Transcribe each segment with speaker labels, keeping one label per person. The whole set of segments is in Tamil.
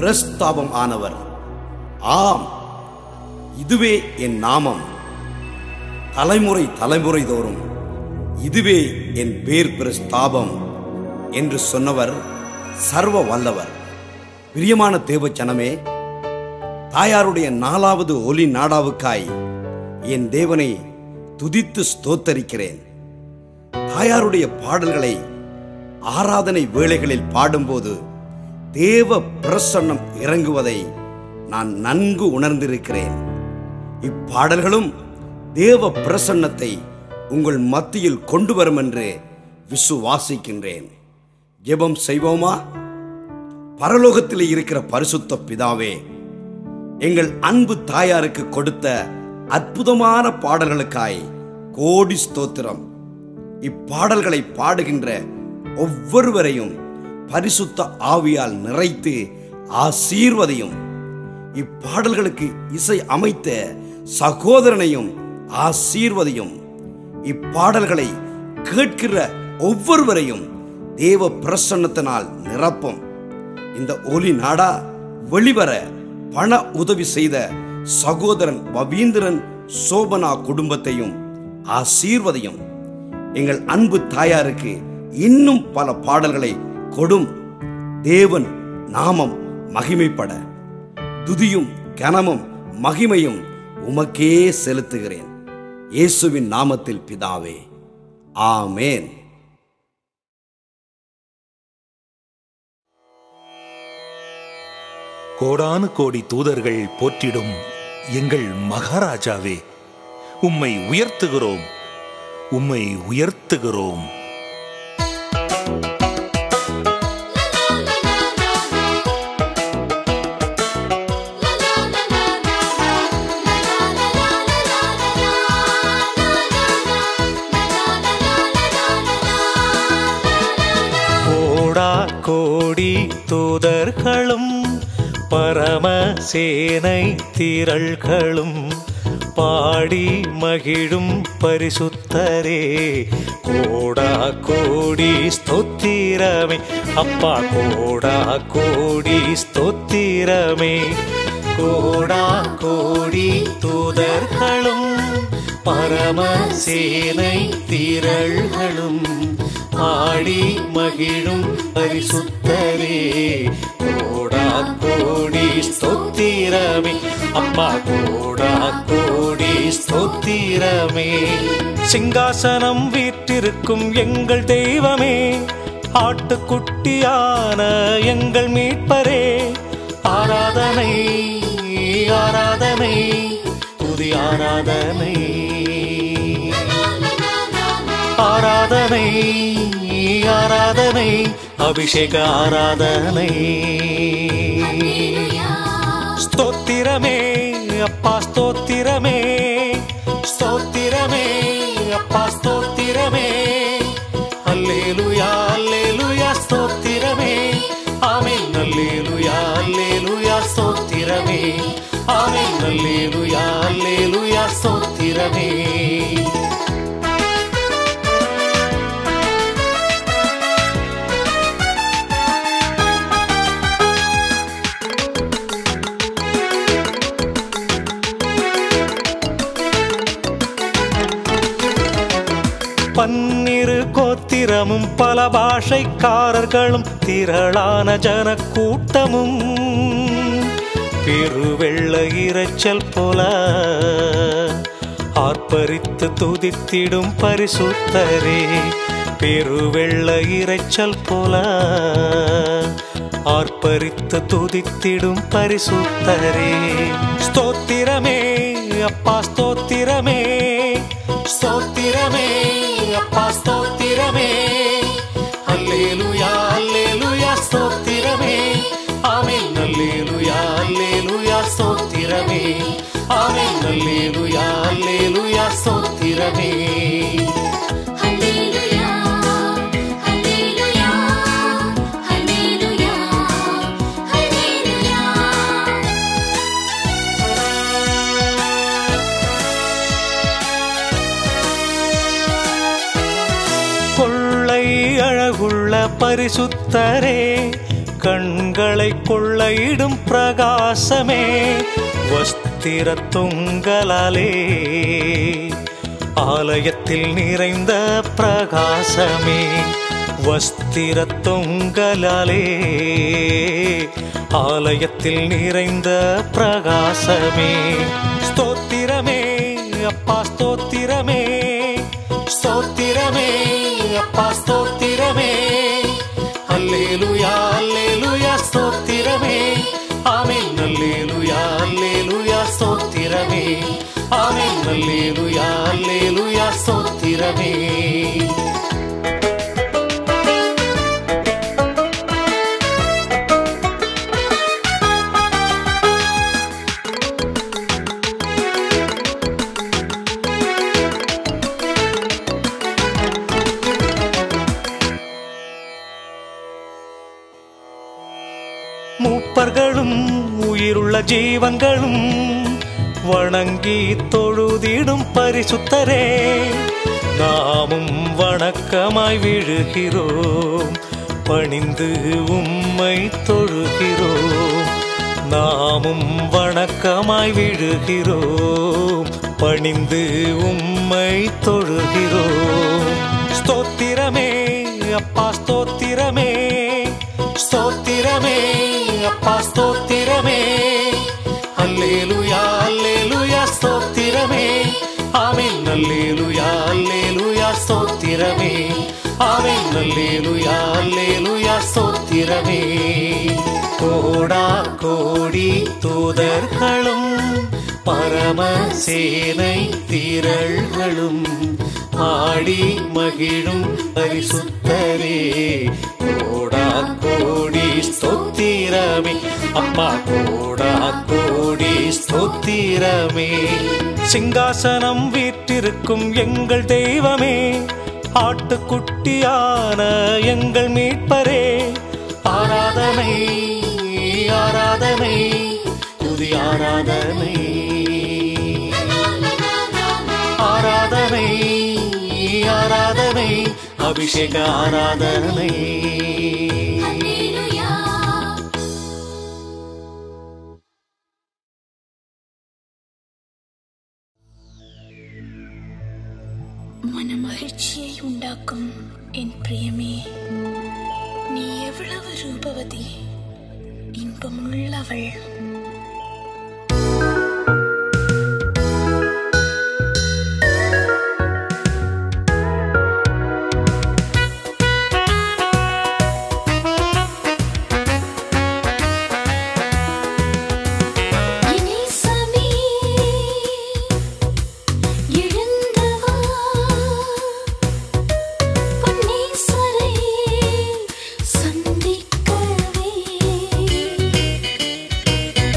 Speaker 1: பிரஸ்தாபம் ஆனவர் ஆம் இதுவே என் நாமம் தலைமுறை தலைமுறை தோறும் இதுவே என் பேர் பிரஸ்தாபம் என்று சொன்னவர் சர்வ வல்லவர் பிரியமான தேவ ஜனமே தாயாருடைய நாலாவது ஒலி நாடாவுக்காய் என் தேவனை துதித்து ஸ்தோத்தரிக்கிறேன் தாயாருடைய பாடல்களை ஆராதனை வேளைகளில் பாடும்போது தேவ பிரசன்னம் இறங்குவதை நான் நன்கு உணர்ந்திருக்கிறேன் இப்பாடல்களும் தேவ பிரசன்னத்தை உங்கள் மத்தியில் கொண்டு வரும் என்று விசுவாசிக்கின்றேன் ஜெபம் செய்வோமா பரலோகத்தில் இருக்கிற பரிசுத்த பிதாவே எங்கள் அன்பு தாயாருக்கு கொடுத்த அற்புதமான பாடல்களுக்காய் கோடி ஸ்தோத்திரம் இப்பாடல்களை பாடுகின்ற ஒவ்வொருவரையும் பரிசுத்த ஆவியால் நிறைத்து ஆசீர்வதையும் இப்பாடல்களுக்கு இசை அமைத்த சகோதரனையும் ஆசீர்வதையும் இப்பாடல்களை கேட்கிற ஒவ்வொருவரையும் தேவ பிரசன்னத்தினால் நிரப்பும் இந்த ஒலி நாடா வெளிவர பண உதவி செய்த சகோதரன் பவீந்திரன் சோபனா குடும்பத்தையும் ஆசீர்வதையும் எங்கள் அன்பு தாயாருக்கு இன்னும் பல பாடல்களை கொடும் தேவன் நாமம் மகிமைப்பட துதியும் கனமும் மகிமையும் உமக்கே செலுத்துகிறேன் இயேசுவின் நாமத்தில் பிதாவே ஆமேன்
Speaker 2: கோடானு கோடி தூதர்கள் போற்றிடும் எங்கள் மகாராஜாவே உம்மை உயர்த்துகிறோம் உம்மை உயர்த்துகிறோம்
Speaker 3: கோடா கோடி தூதர்களும் பரமசேனை திரள்களும் பாடி மகிழும் பரிசுத்தரே கோடா கோடி ஸ்தோத்திரமே அப்பா கோடா கோடி ஸ்தோத்திரமே கோடா கோடி தூதர்களும் பரமசேனை திரள்களும் ஆடி மகிழும் பரிசுத்தரே கோடா கோடி ஸ்தோத்திரமே அப்பா கோடா கோடி ஸ்தோத்திரமே சிங்காசனம் வீற்றிருக்கும் எங்கள் தெய்வமே ஆட்டுக்குட்டியான எங்கள் மீட்பரே ஆராதனை ஆராதனை துதி ஆராதனை ஆராதனை ஆராதனை அபிஷேக ஆராதனை ஸ்தோத்திரமே அப்பா ஸ்தோத்திரமே ஸ்தோத்திரமே அப்பா ஸ்தோத்திரமே அல்லேலுயா அல்லேலுயா ஸ்தோத்திரமே ஆமென் அல்லேலுயா அல்லேலுயா ஸ்தோத்திரமே ஆமென் அல்லேலுயா அல்லேலுயா ஸ்தோத்திரமே பன்னிரு கோத்திரமும் பல பாஷைக்காரர்களும் திரளான ஜனக்கூட்டமும் பெருவெள்ள இரைச்சல் போல ஆர்ப்பரித்து துதித்திடும் பரிசுத்தரே பெருவெள்ள இரைச்சல் போல ஆர்ப்பரித்து துதித்திடும் பரிசுத்தரே ஸ்தோத்திரமே அப்பா ஸ்தோத்திரமே ஸ்தோத்திரமே அப்பா ஸ்தோத்திரமே அல்லேலுயா அல்லேலுயா ஸ்தோத்திரமே ஆமென் அல்லேலுயா அல்லேலுயா ஸ்தோத்திரமே ஆமென் அல்லேலுயா அல்லேலுயா ஸ்தோத்திரமே
Speaker 4: Hallelujah, hallelujah, hallelujah, hallelujah.
Speaker 3: கொள்ளை அழகுள்ள பரிசுத்தரே கண்களை கொள்ளையிடும் பிரகாசமே வஸ்திர தொங்கலாலே ஆலயத்தில் நிறைந்த பிரகாசமே வஸ்திர தொங்கலாலே ஆலயத்தில் நிறைந்த பிரகாசமே ஸ்தோத்திரமே அப்பா ஸ்தோத்திரமே ஸ்தோத்திரமே அப்பா ஸ்தோத்திரமே அல்லேலுயா அல்லேலுயா ஸ்தோத்திரமே ஆமென் அல்லேலுயா அல்லேலுயா ஸ்தோத்திரமே ஆமென் அல்லேலுயா அல்லேலுயா ஸ்தோத்திரமே மூப்பர்களும் உயிருள்ள ஜீவன்களும் வணங்கி தொழுதிடும் பரிசுத்தரே நாமும் வணக்கமாய் விழுகிறோம் பணிந்து உம்மை தொழுகிறோம் நாமும் வணக்கமாய் விழுகிறோம் பணிந்து உம்மை தொழுகிறோம் ஸ்தோத்திரமே அப்பா ஸ்தோத்திரமே ஸ்தோத்திரமே அப்பா ஸ்தோத்திரமே அல்லேலுயா அல்லேலுயா ஸ்தோத்திரமே ஆமென் அல்லேலுயா அல்லேலுயா ஸ்தோத்திரமே ஆமென் அல்லேலுயா அல்லேலுயா ஸ்தோத்திரமே கோடா கோடி தூதர்களும் பரமசேனை திரள்களும் ஆடி மகிழும் பரிசுத்தரே கோடா கோடி ஸ்தோத்திரமே அப்பா கோடா கோடி ஸ்தோத்திரமே சிங்காசனம் வீற்றிருக்கும் எங்கள் தெய்வமே ஆட்டுக்குட்டியான எங்கள் மீட்பரே ஆராதனை ஆராதனை துதி ஆராதனை ஆராதனை ஆராதனை அபிஷேக ஆராதனை
Speaker 4: Hallelujah.
Speaker 5: மனமகிழ்ச்சியை உண்டாக்கும் என் பிரியமே நீ எவ்வளவு ரூபவதி இன்பமுள்ளவள்
Speaker 4: இனேசமே எழுந்தவா பொன்னேஸ்வரை சந்திக்கவே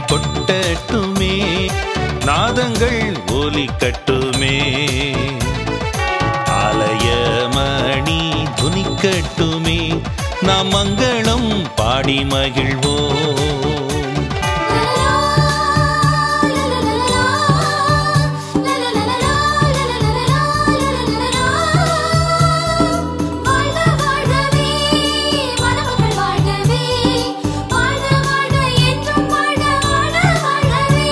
Speaker 2: கொட்டட்டுமே நாதங்கள் ஒலிக்கட்டுமே ஆலயமணி துணிக்கட்டுமே நாம் மங்களம் பாடி மகிழ்வோம்
Speaker 4: வாழ்க வாழ்கவே மணமகள் வாழ்கவே வாழ்க வாழ்க என்றும் வாழ்க வாழ்க வாழ்கவே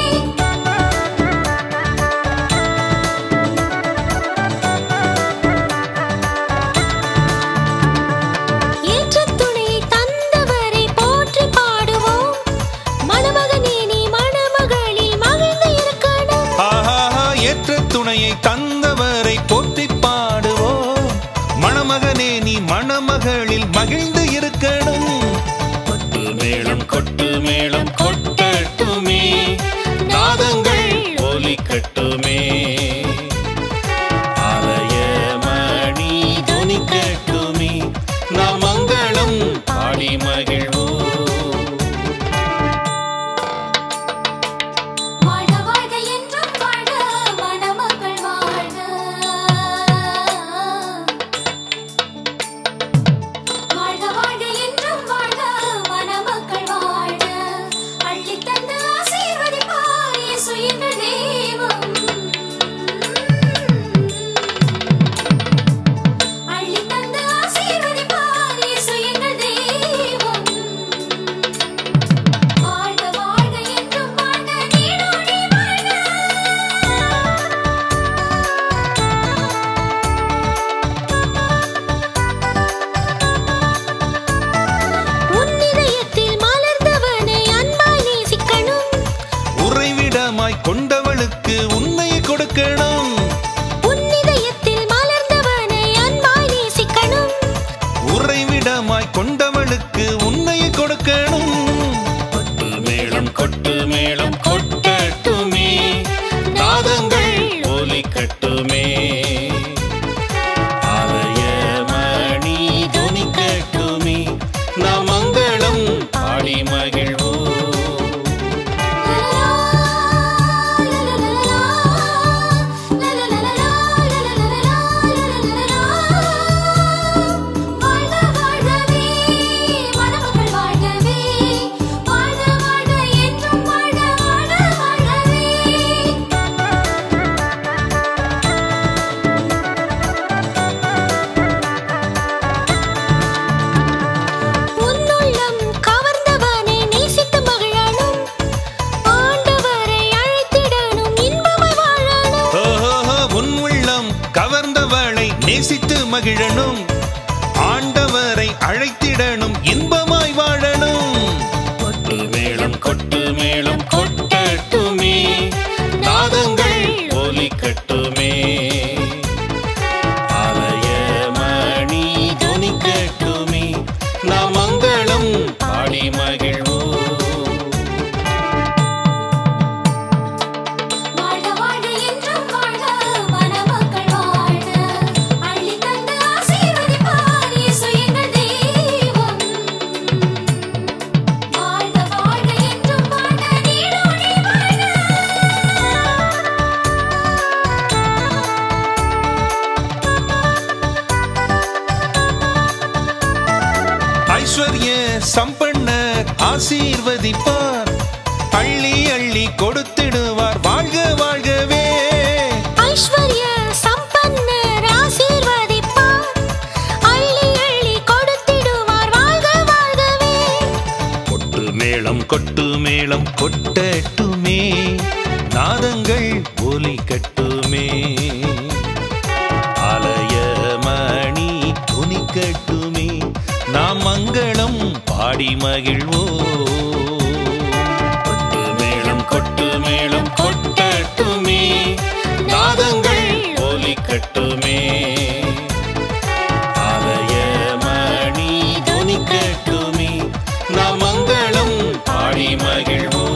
Speaker 4: ஏற்ற துணை தந்தவரை போற்றி பாடுவோம் மணமகனே நீ மணமகளில் மகிழ்ந்து இருக்கணும்
Speaker 2: ஆஹா ஏற்ற துணையை தந்தவரை போற்றி பாடுவோம் மணமகனே நீ மணமகளில் மகிழ்ந்து இருக்கணும் கொட்டு மேளம் கொட்டு மேளம் கொட்டட்டுமே நாதங்கள் ஒலிக்கட்டுமே ஆலயமணி துணிக்கட்டுமே நாம் மங்களம் பாடி மகிழ்வோம்
Speaker 4: வாழ்க வாழ்க என்றும் வாழ்க மணமக்கள் வாழ்க வாழ்க வாழ்க என்றும் வாழ்க மணமக்கள் வாழ்க அள்ளி தந்து ஆசீர்வதிப்பார் இயேசு எங்கள் தெய்வம் அள்ளி தந்து ஆசீர்வதிப்பார் இயேசு எங்கள் தெய்வம் வாழ்க வாழ்க என்றும் வாழ்க நீடோடி வாழ்க உன் இதயத்தில் மலர்ந்தவனை அன்பாய் நேசிக்கணும்
Speaker 2: உறைவிடமாய் கொண்டவளுக்கு உன்னை கொடுக்கணும்
Speaker 4: உன் இதயத்தில் மலர்ந்தவனை அன்பாய் நேசிக்கணும்
Speaker 2: உறைவிடமாய் கொண்டவளுக்கு உன்னை கொடுக்கணும் கொட்டு மேளம் கொட்டு மேளம் கொட்டட்டுமே நாதங்கள் ஒலிக்கட்டுமே ஆலயமணி துணிக்கட்டுமே நாம் மங்களம் பாடி மகிழ்வோம்
Speaker 4: வாழ்க வாழ்கவே மணமக்கள் வாழ்கவே வாழ்க வாழ்க என்றும் வாழ்க வாழ்க வாழ்கவே உன்னுள்ளம் கவர்ந்தவனை நேசித்து மகிழணும் ஆண்டவரை அழைத்திடணும் இன்பமாய் வாழணும்
Speaker 2: ஓஹோஹோ, உன் உள்ளம் கவர்ந்தவளை நேசித்து மகிழணும் ஆண்டவரை அழைத்திடணும் இன்பமாய் வாழணும் கொட்டு மேளம் கொட்டு மேளம் கொட்டட்டுமே நாதங்கள் ஒலிக்கட்டுமே ஆலயமணி துணிக்கட்டுமே நாம் மங்களம் பாடி மகிழ்வோம்
Speaker 4: வாழ்க வாழ்க என்றும் வாழ்க மணமக்கள் வாழ்க அள்ளி தந்து ஆசீர்வதிப்பார் இயேசு எங்கள் தெய்வம் வாழ்க வாழ்க என்றும் வாழ்க நீடோடி வாழ்க
Speaker 2: ஐஸ்வர்ய சம்பன்னர் ஆசீர்வதிப்பார் அள்ளி அள்ளி கொடுத்திடுவார் வாழ்க வாழ்கவே
Speaker 4: ஐஸ்வர்ய சம்பன்னர் ஆசீர்வதிப்பார் அள்ளி அள்ளி கொடுத்திடுவார் வாழ்க வாழ்கவே
Speaker 2: கொட்டு மேளம் கொட்டு மேளம் கொட்டட்டுமே நாதங்கள் ஒலிக்கட்டுமே ஆலயமணி துணிக்கட்டுமே நாம் மங்களம் பாடி மகிழ்வோம் கொட்டு மேளம் கொட்டு மேளம் கொட்டட்டுமே நாதங்கள் ஒலிக்கட்டுமே ஆலயமணி துணிக்கட்டுமே நாம் மங்களம் பாடி மகிழ்வோம்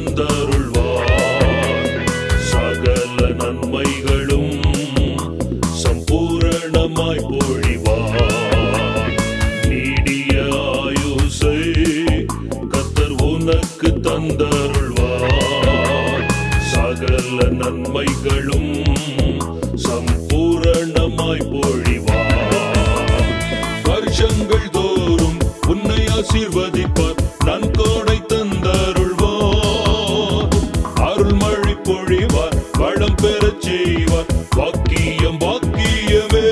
Speaker 6: தந்தருள்வார் சகல நன்மைகளும் சம்பூரணமாய் பொழிவார் நீடிய ஆயுசை கத்தர் உனக்கு தந்தருள்வார் சகல நன்மைகளும் சம்பூரணமாய் பொழிவார் வருஷங்கள் தோறும் உன்னை ஆசீர்வதிப்பார் நன்கொடை தந்தருள்வார் அருள்மழை பொழிவார் வளம் பெறச் செய்வார் வாக்கியம் வாக்கியமே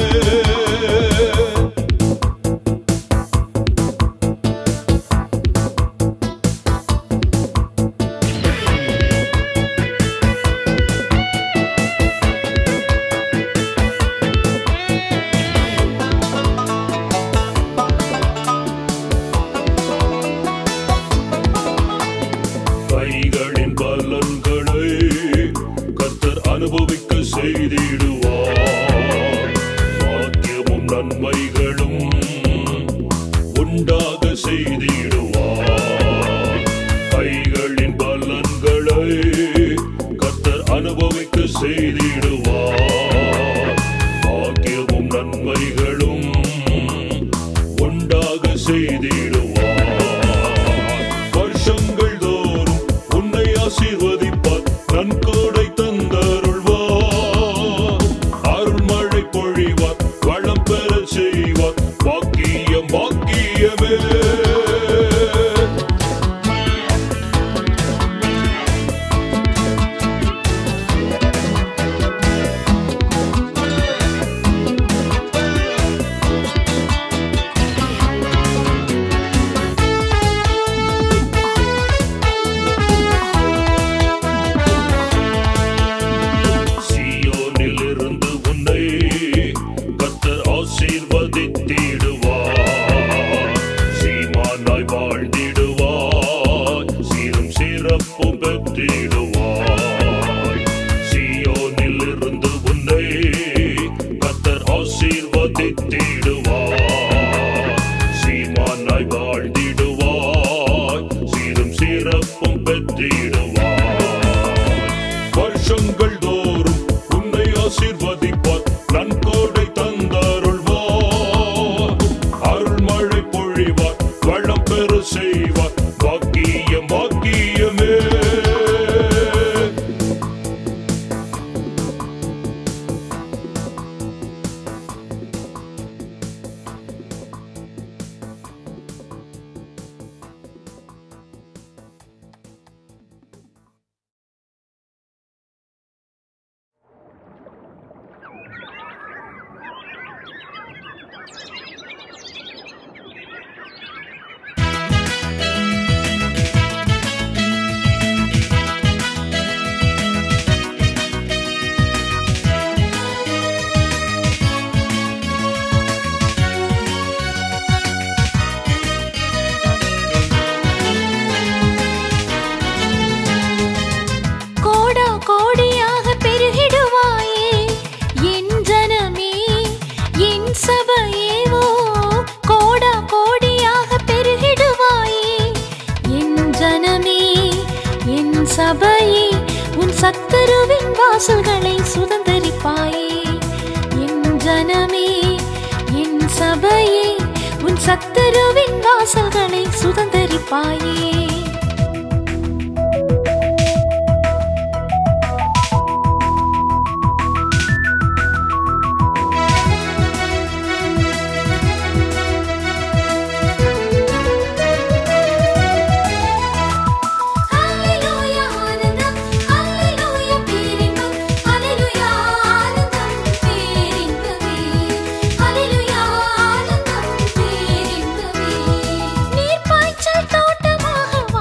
Speaker 6: கைகளின் பலன்களை கத்தர் அனுபவிக்க செய்திடுவார் பாக்கியமும் நன்மைகளும் உண்டாக செய்திடுவார் கைகளின் பலன்களை கத்தர் அனுபவிக்க செய்திடுவார் பாக்கியமும் நன்மைகளும் உண்டாக செய்திடுவார் வருஷங்கள் தோறும் உன்னை ஆசீர்வதிப்பார் நன்கொடை தந்தருள்வார் அருள்மழை பொழிவார் வளம் பெற செய்வார் வாக்கியம் வாக்கியமே சீயோனில் இருந்து உன்னை கத்தர் ஆசீர்வதித்திடுவார் சீமானாய் வாழ்ந்திடுவாய் சீரும் சிறப்பும் பெற்றிடுவாய் சீயோனில் இருந்து உன்னை கத்தர் ஆசீர்வதித்திடுவார் சீமானாய் வாழ்ந்திடுவாய் சீரும் சிறப்பும் பெற்றிடுவாய் வருஷங்கள் தோறும் உன்னை ஆசீர்வதிப்பார் நன்கொடை தந்தருள்வார் அருள்மழை பொழிவார் வளம் பெற செய்வார் வாக்கியம் வாக்கியமே
Speaker 5: கோடா கோடியாக பெருகிடுவாயே என் ஜனமே என் சபையேவோ கோடா கோடியாக பெருகிடுவாயே என் ஜனமே என் சபையே உன் சத்துருவின் வாசல்களை சுதந்தரிப்பாயே என் ஜனமே என் சபையே உன் சத்துருவின் வாசல்களை சுதந்தரிப்பாயே
Speaker 4: ஹalleluya ஆனந்தம் ஹalleluya பேரின்பம் ஹalleluya ஆனந்தம் பேரின்பமே ஹalleluya ஆனந்தம் பேரின்பமே
Speaker 5: நீர்ப்பாய்ச்சல் தோட்டமாக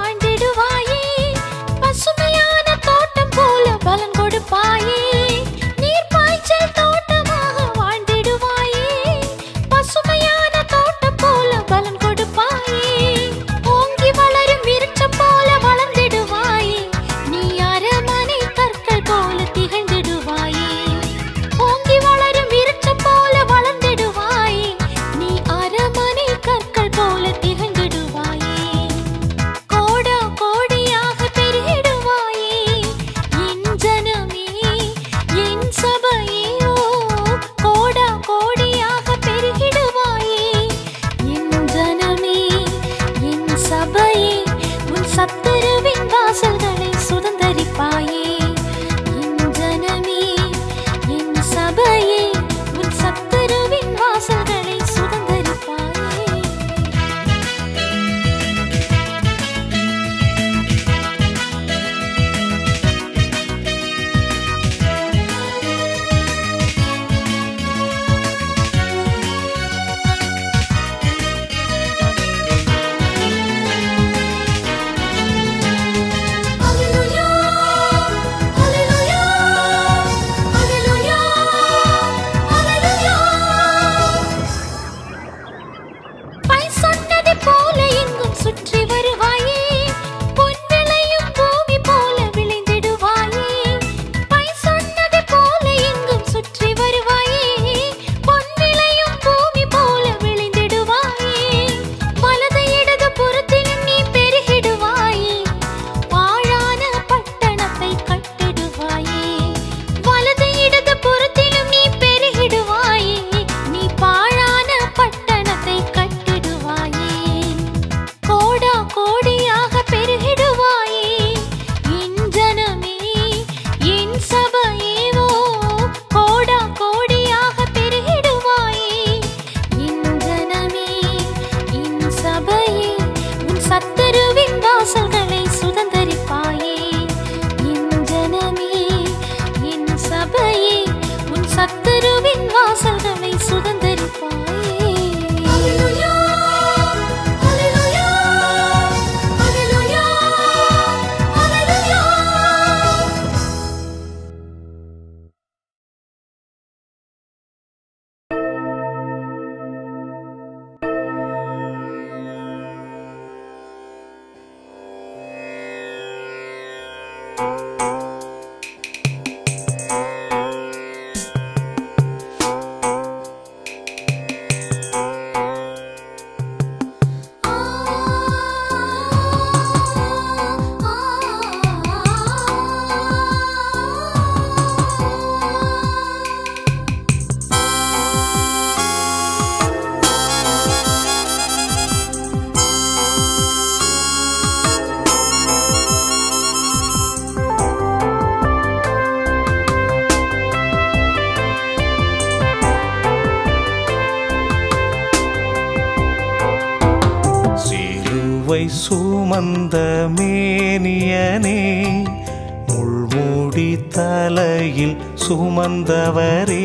Speaker 3: சிலுவை சுமந்த மேனியனே முள்மூடி தலையில் சுமந்தவரே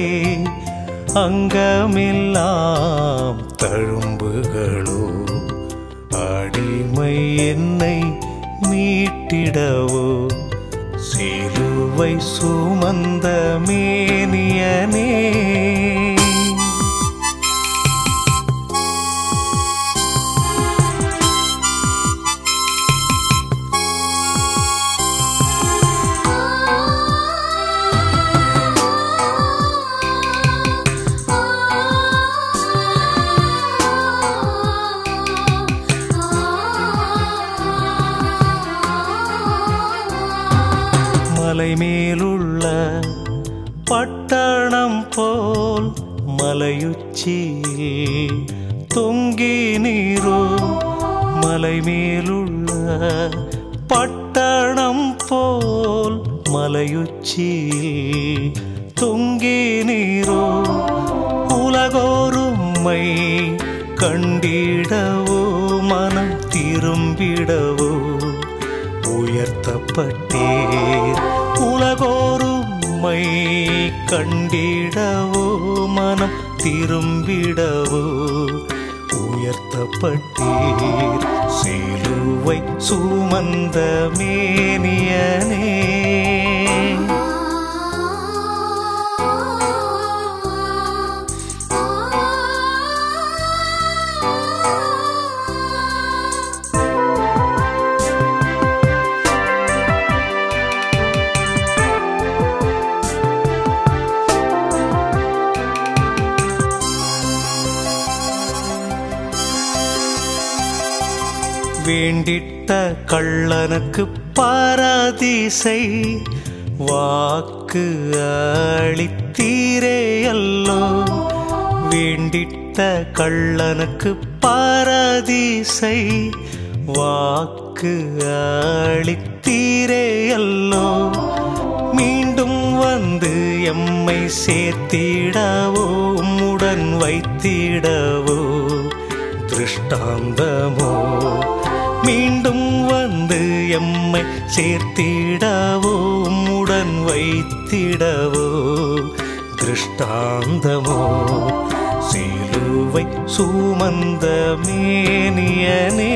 Speaker 3: அங்கமெல்லாம் தழும்புகளோ அடிமை என்னை மீட்டிடவோ சிலுவை சுமந்த மேனியனே மலை மேலுள்ள பட்டணம் போல் மலையுச்சியில் தொங்கி நீரோ மலை மேலுள்ள பட்டணம் போல் மலையுச்சியில் தொங்கி நீரோ உலகோருமை கண்டிடவோ மனம் திரும்பிடவோ உயர்த்தப்பட்டீர் உலகோருமை கண்டிடவோ மனம் திரும்பிடவோ உயர்த்தப்பட்டீர் சிலுவை சுமந்த மேனியனே வேண்டிட்ட கள்ளனுக்கு பாராதீசை வாக்கு அளித்தீரே அல்லோ வேண்டிட்ட கள்ளனுக்கு பாராதீசை வாக்கு அளித்தீரே அல்லோ மீண்டும் வந்து எம்மை சேர்த்திடவோ உம்முடன் வைத்திடவோ திருஷ்டாந்தமோ மீண்டும் வந்து எம்மை சேர்த்திடவோ உம்முடன் வைத்திடவோ திருஷ்டாந்தமோ சிலுவை சுமந்த மேனியனே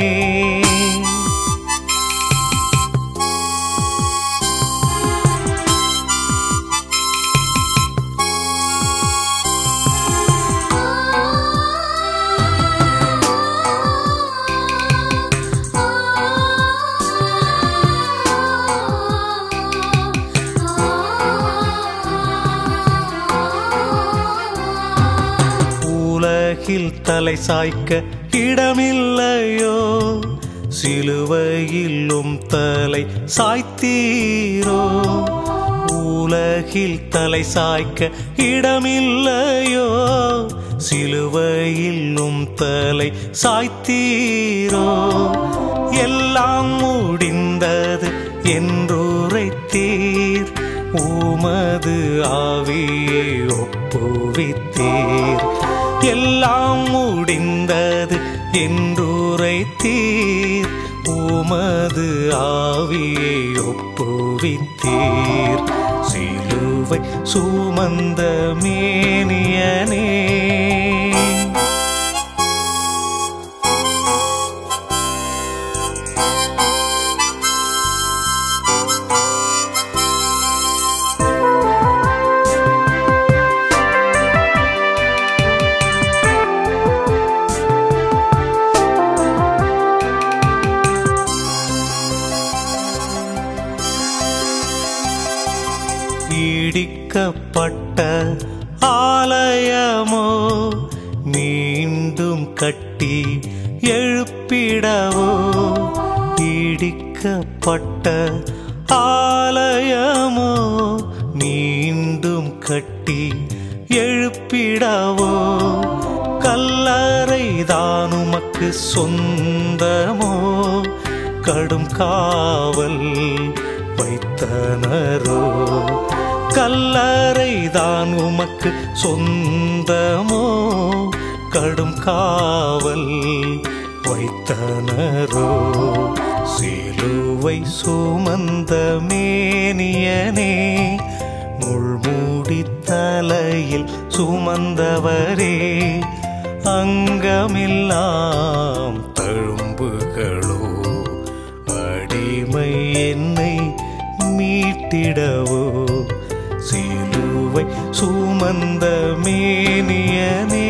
Speaker 3: உலகில் தலை சாய்க்க இடமில்லையோ சிலுவையிலும் தலை சாய்த்தீரோ உலகில் தலை சாய்க்க இடமில்லையோ சிலுவையிலும் தலை சாய்த்தீரோ எல்லாம் முடிந்தது என்றுரைத்தீர் உமது ஆவியை ஒப்புவித்தீர் எல்லாம் முடிந்தது என்றுரைத்தீர் உமது ஆவியை ஒப்புவித்தீர் சிலுவை சுமந்த மேனியனே இடிக்கப்பட்ட ஆலயமோ மீண்டும் கட்டி எழுப்பிடவோ இடிக்கப்பட்ட ஆலயமோ மீண்டும் கட்டி எழுப்பிடவோ கல்லறை தான் உமக்கு சொந்தமோ கடும் காவல் வைத்தனரோ கல்லறை தான் உமக்கு சொந்தமோ கடும் காவல் வைத்தனரோ சிலுவை சுமந்த மேனியனே முள்மூடி தலையில் சுமந்தவரே அங்கமெல்லாம் தழும்புகளோ அடிமை என்னை மீட்டிடவோ சிலுவை சுமந்த மேனியனே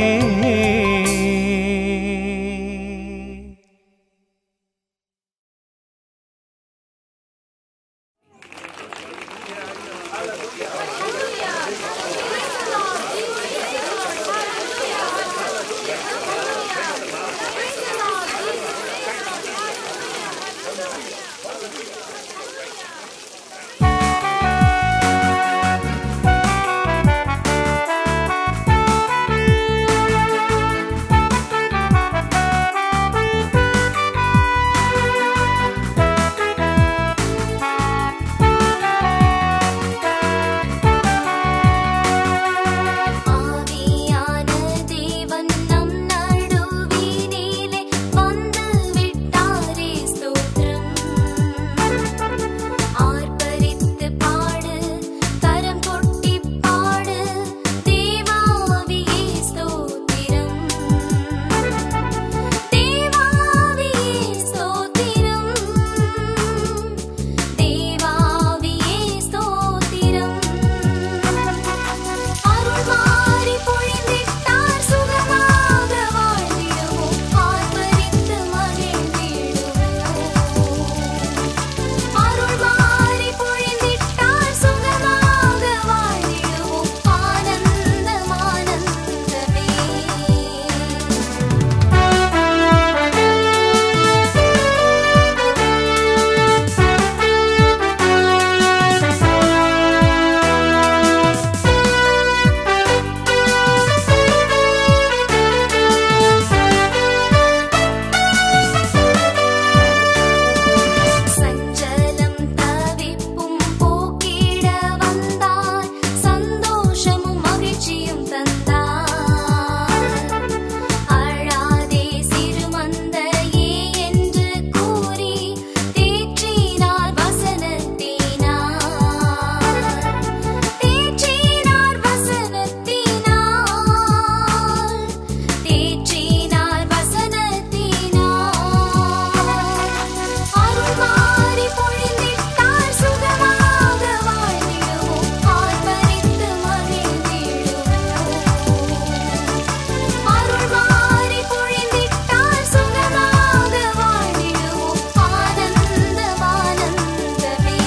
Speaker 4: ஆவியான தேவன் நம் நடுவினிலே வந்து விட்டாரே ஸ்தோத்திரம் ஆர்ப்பரித்து பாடு கரம் கொட்டி பாடு தேவாவியே ஸ்தோத்திரம் தேவாவியே ஸ்தோத்திரம் தேவாவியே ஸ்தோத்திரம் அருள் மாறி பொழிந்திட்டார் சுகமாக வாழ்ந்திடுவோம் ஆர்ப்பரித்து மகிழ்ந்திடுவோம் அருள் மாறி பொழிந்திட்டார் சுகமாக வாழ்ந்திடுவோம் ஆனந்தம் ஆனந்தமே சஞ்சலம் தவிப்பும் போக்கிட வந்தார் சந்தோஷமும் மகிழ்ச்சியும் தந்தார் அழாதே சிறுமந்தையே என்று கூறி தேற்றினார் வசனத்தினார் தேற்றினார் வசனத்தினார் தேற்றினார் வசனத்தினார் அருள் மாறி பொழிந்திட்டார் சுகமாக வாழ்ந்திடுவோம் ஆர்ப்பரித்து மகிழ்ந்திடுவோம் அருள் மாறி பொழிந்திட்டார் சுகமாக வாழ்ந்திடுவோம் ஆனந்தம் ஆனந்தமே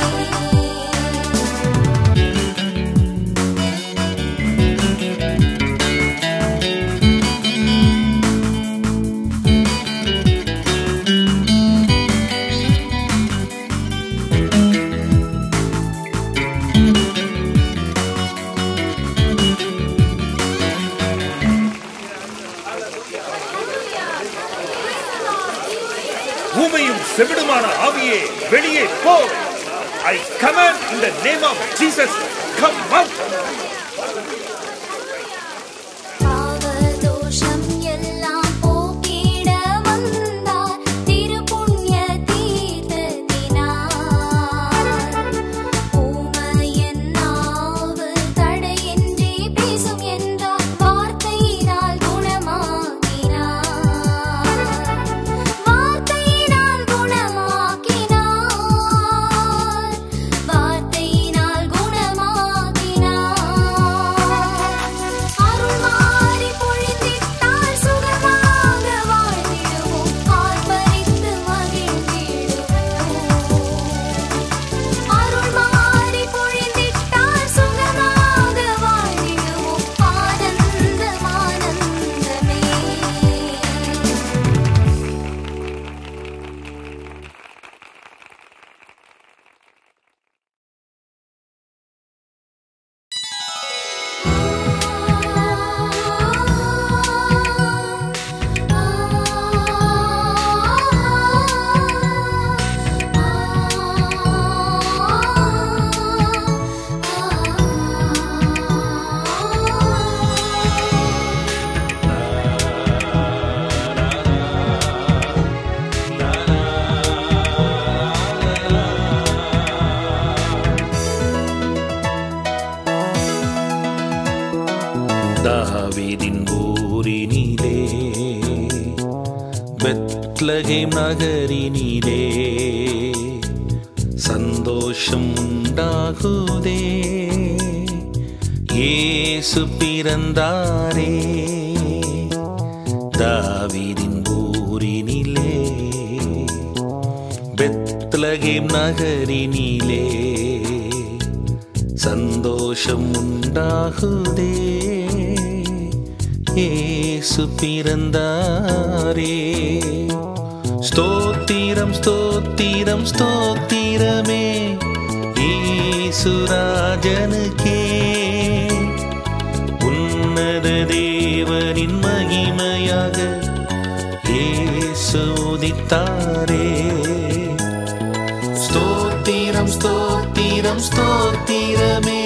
Speaker 6: ஊமையும் செவிடுமான ஆவியே வெளியே போ I command in the name of Jesus come out
Speaker 4: பாவதோஷம் எல்லாம் போக்கிட வந்தார் திருப்புண்ணிய தீர்த்தத்தினார் ஊமையன் நாவு தடையின்றி பேசும் என்றார் வார்த்தையினால் குணமாக்கினார் வார்த்தையினால் குணமாக்கினார் வார்த்தையினால் குணமாக்கினார்
Speaker 3: பெத்லகேம் நகரினிலே சந்தோஷம் உண்டாகுதே இயேசு பிறந்தாரே தாவீதின் ஊரினிலே பெத்லகேம் நகரினிலே சந்தோஷம் உண்டாகுதே இயேசு பிறந்தாரே ஸ்தோத்திரம் ஸ்தோத்திரம் ஸ்தோத்திரமே ஈசுராஜனுக்கே உன்னத தேவனின் மகிமையாக இயேசு உதித்தாரே ஸ்தோத்திரம் ஸ்தோத்திரம் ஸ்தோத்திரமே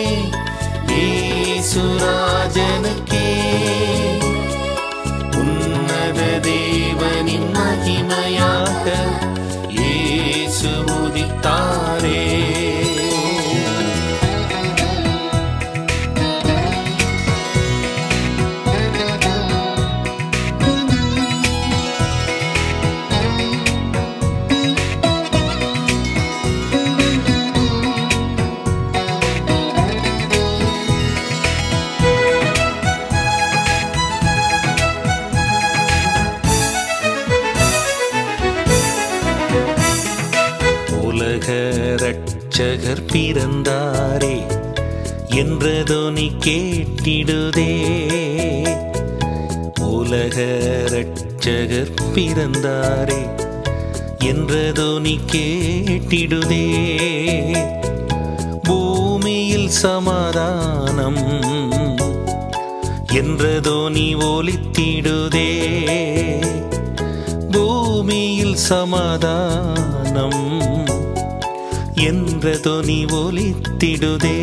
Speaker 3: ஈசுராஜனுக்கே உன்னத தேவனின் மகிமையாக இயேசு உதித்தாரே உலக ரட்சகர் பிறந்தாரே என்ற தொனி கேட்டிடுதே உலக ரட்சகர் பிறந்தாரே என்ற தொனி கேட்டிடுதே பூமியில் சமாதானம் என்ற தொனி ஒலித்திடுதே பூமியில் சமாதானம் என்ற தொனி ஒலித்திடுதே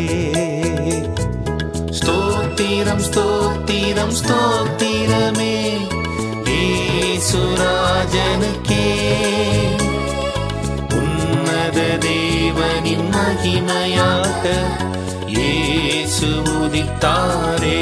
Speaker 3: ஸ்தோத்திரம் ஸ்தோத்திரம் ஸ்தோத்திரமே ஈசுராஜனுக்கே உன்னத தேவனின் மகிமையாக இயேசு உதித்தாரே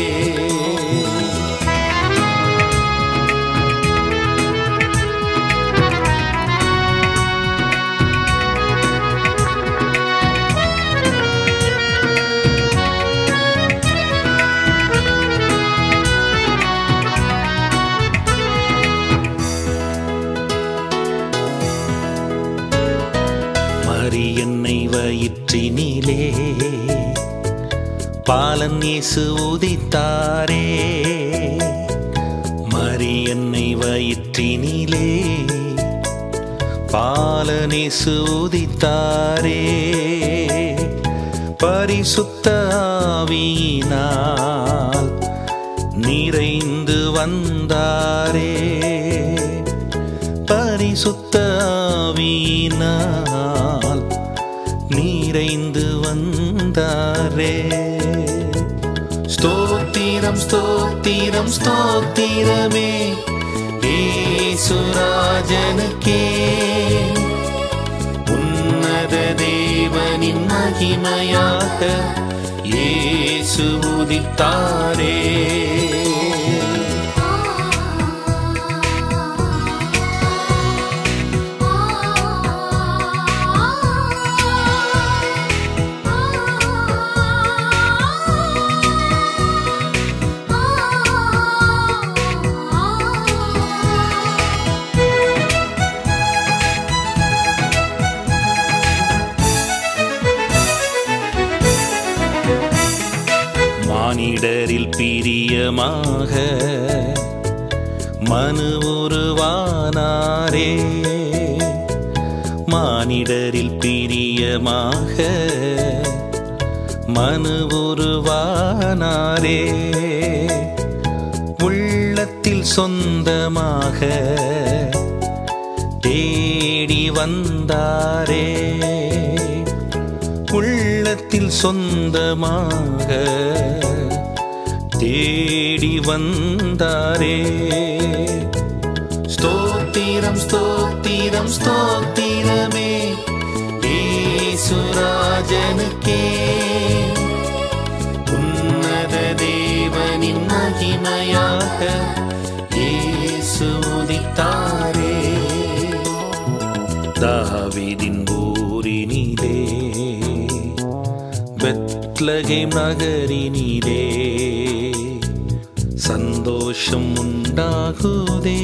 Speaker 3: மரியன்னை வயிற்றினிலே பாலன் இயேசு உதித்தாரே மரியன்னை வயிற்றினிலே பாலனேசு உதித்தாரே பரிசுத்த ஆவியினால் நிறைந்து வந்தாரே பரிசுத்த ஆவியினால் நிறைந்து வந்தாரே ஸ்தோத்திரம் ஸ்தோத்திரம் ஸ்தோத்திரமே ஈசுராஜனுக்கே உன்னத தேவனின் மகிமையாக இயேசு உதித்தாரே மானிடரில் பிரியமாக மனு உருவானாரே மானிடரில் பிரியமாக மனு உருவானாரே உள்ளத்தில் சொந்தமாக தேடி வந்தாரே உள்ளத்தில் சொந்தமாக தேடி வந்தாரே ஸ்தோத்திரம் ஸ்தோத்திரம் ஸ்தோத்திரமே ஈசுராஜனுக்கே உன்னத தேவனின் மகிமையாக இயேசு உதித்தாரே பெத்லகேம் நகரினிலே சந்தோஷம் உண்டாகுதே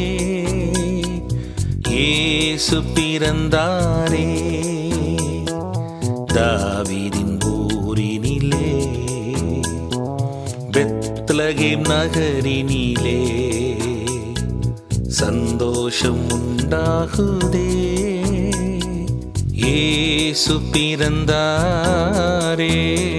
Speaker 3: இயேசு பிறந்தாரே தாவீதின் ஊரினிலே பெத்லகேம் நகரினிலே சந்தோஷம் உண்டாகுதே இயேசு பிறந்தாரே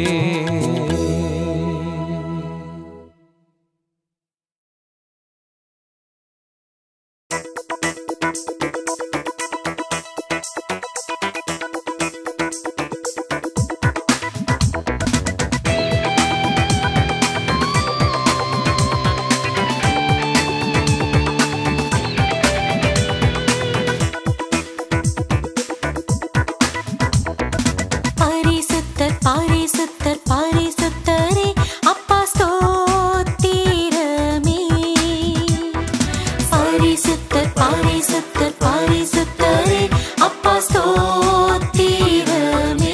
Speaker 5: பரிசுத்தர் பரிசுத்தர் பரிசுத்தரே அப்பா ஸ்தோத்திரமே பரிசுத்தர் பரிசுத்தர் பரிசுத்தரே அப்பா ஸ்தோத்திரமே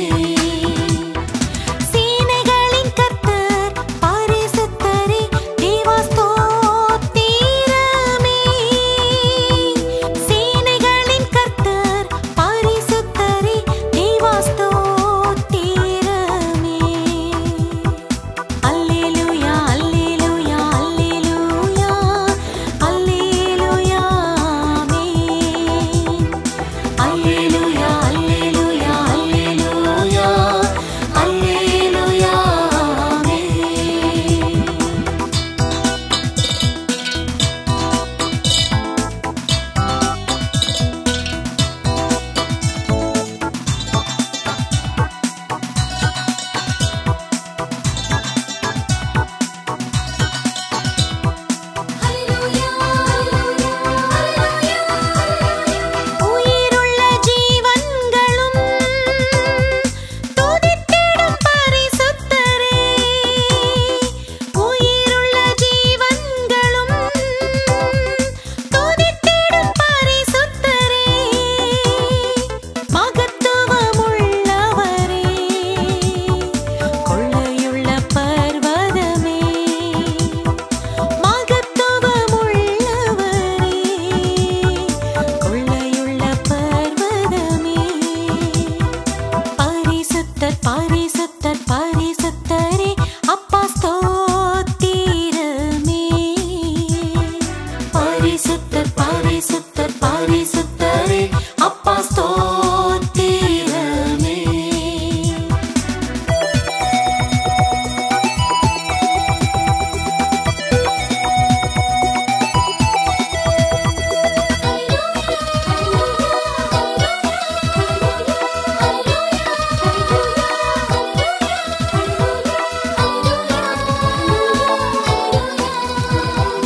Speaker 5: சீனைகளின் கர்த்தர் பரிசுத்தரே தேவா ஸ்தோத்திரமே சீனைகளின் கர்த்தர் பரிசுத்தரே தேவா ஸ்தோத்திரமே அல்லேலூயா அல்லேலூயா அல்லேலூயா அல்லேலூயா ஆமென் அல்லேலூயா அல்லேலூயா அல்லேலூயா அல்லேலூயா ஆமென் உயிருள்ள ஜீவன்களும் துதித்திடும் பரிசுத்தரே உயிருள்ள ஜீவன்களும் துதித்திடும் பரிசுத்தரே மகத்துவமுள்ளவரே கொள்ளையுள்ள பர்வதமே மகத்துவமுள்ளவரே கொள்ளையுள்ள பர்வதமே பரிசுத்தர் பரிசுத்தர் பரிசுத்தரே அப்பா ஸ்தோத்திரமே பரிசுத்தர் பரிசுத்தர் பரிசுத்தரே அப்பா ஸ்தோத்திரமே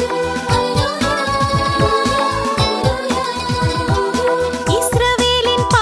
Speaker 5: இஸ்ரவேலின்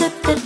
Speaker 5: சுத்தர்